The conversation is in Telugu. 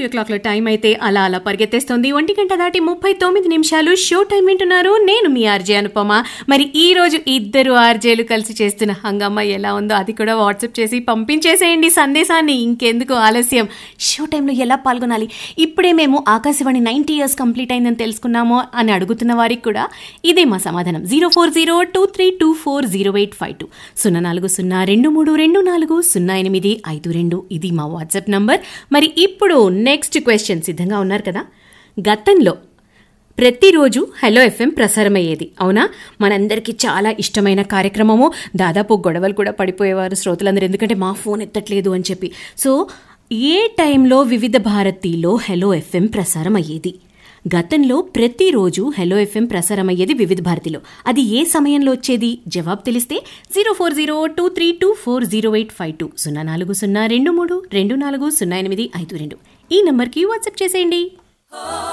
స్టూడియో క్లాక్ లో టైం అయితే అలా అలా పరిగెత్తేస్తుంది ఒంటి గంట దాటి ముప్పై తొమ్మిది నిమిషాలు షో టైం వింటున్నారు నేను మీ ఆర్జే అనుపమ మరి ఈ రోజు ఇద్దరు ఆర్జేలు కలిసి చేస్తున్న హంగమ్మ ఎలా ఉందో అది కూడా వాట్సాప్ చేసి పంపించేసేయండి సందేశాన్ని ఇంకెందుకు ఆలస్యం షో టైంలో ఎలా పాల్గొనాలి ఇప్పుడే మేము ఆకాశవాణి నైన్టీ ఇయర్స్ కంప్లీట్ అయిందని తెలుసుకున్నాము అని అడుగుతున్న వారికి కూడా ఇదే మా సమాధానం zero four zero two three two four zero eight five two సున్నా నాలుగు సున్నా రెండు మూడు రెండు నాలుగు సున్నా ఎనిమిది ఐదు రెండు ఇది మా వాట్సాప్ నంబర్ మరి ఇప్పుడు నెక్స్ట్ క్వశ్చన్ సిద్ధంగా ఉన్నారు కదా గతంలో ప్రతిరోజు హలో ఎఫ్ఎం ప్రసారమయ్యేది అవునా మనందరికీ చాలా ఇష్టమైన కార్యక్రమము దాదాపు గొడవలు కూడా పడిపోయేవారు శ్రోతలందరూ ఎందుకంటే మా ఫోన్ ఎత్తట్లేదు అని చెప్పి సో ఏ టైంలో వివిధ భారతిలో హలో ఎఫ్ఎం ప్రసారం అయ్యేది గతంలో ప్రతిరోజు హలో ఎఫ్ఎం ప్రసారమయ్యేది వివిధ భారతిలో అది ఏ సమయంలో వచ్చేది జవాబు తెలిస్తే zero four zero two three two four zero eight five two సున్నా నాలుగు సున్నా రెండు మూడు రెండు నాలుగు సున్నా ఎనిమిది ఐదు రెండు ఈ నంబర్కి వాట్సాప్ చేసేయండి